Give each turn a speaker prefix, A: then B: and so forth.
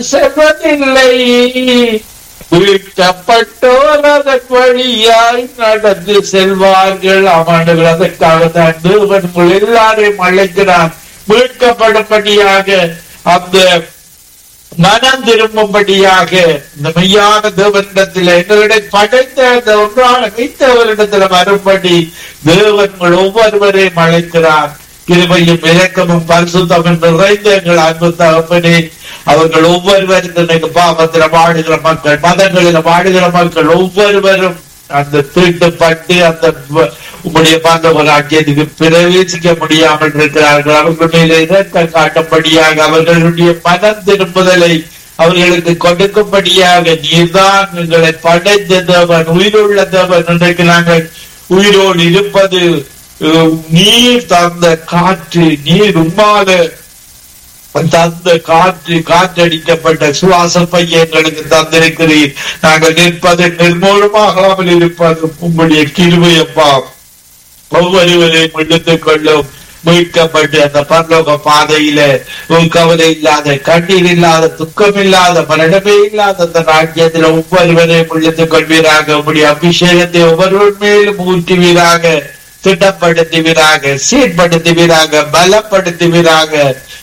A: செல்வதில்லை வீழ்த்தப்பட்டோர் அதன் வழியாய் நடந்து செல்வார்கள் அவர்கள் அதற்காக தான் தேவன் உங்கள் எல்லாரையும் அழைக்கிறான் மீட்கப்படும்படியாக அந்த மனம் திரும்பும்படியாக இந்த மெய்யான தேவனிடத்தில் எங்களிடம் படைத்த அந்த ஒன்றான வைத்தவரிடத்துல வரும்படி தேவன் உங்கள் ஒவ்வொருவரையும் அழைக்கிறார் கிருபையும் இரக்கமும் பரிசுத்தமும் நிறைந்த எங்கள் அன்பு தகப்பனே அவர்கள் ஒவ்வொருவரும் இன்னைக்கு பாவத்துல வாடுகிற மக்கள் மதங்களில் வாடுகிற மக்கள் ஒவ்வொருவரும் அந்த தீட்டுப்பட்டு அந்த வ- உம்முடைய பாண்டவ ராஜ்யத்துக்கு பிரவேசிக்க முடியாமல் இருக்கிறார்கள் அவர்கள் மேலே இரக்கம் காட்டும்படியாக அவர்களுடைய மனம் திரும்புதலை அவர்களுக்கு கொடுக்கும்படியாக நீர்தான் எங்களை படைத்த தேவன் உயிருள்ள தேவன் இன்றைக்கு நாங்கள் உயிரோடு இருப்பது அஹ், நீர் தந்த காற்று நீர் உம்மாத தந்த காற்று காற்றடிக்கப்பட்ட சுவாச பைய எங்களுக்கு தந்திருக்கிறீர் நாங்கள் நிற்பது நிர்மூலமாகாமல் இருப்பது உங்களுடைய கிருபையப்பா ஒவ்வொருவரையும் எடுத்துக் கொள்ளும் மீட்கப்பட்டு அந்த பரலோக பாதையில ஒரு கவலை இல்லாத கண்ணீர் இல்லாத துக்கம் இல்லாத மரணமே இல்லாத அந்த ராஜ்யத்தில் ஒவ்வொருவரையும் இழுத்துக் கொள்வீராக உங்களுடைய அபிஷேகத்தை ஒவ்வொருவர் மேலும் ஊற்றுவீராக திட்டப்படுத்துவீராக சீர்படுத்துவீராக பலப்படுத்துவீராக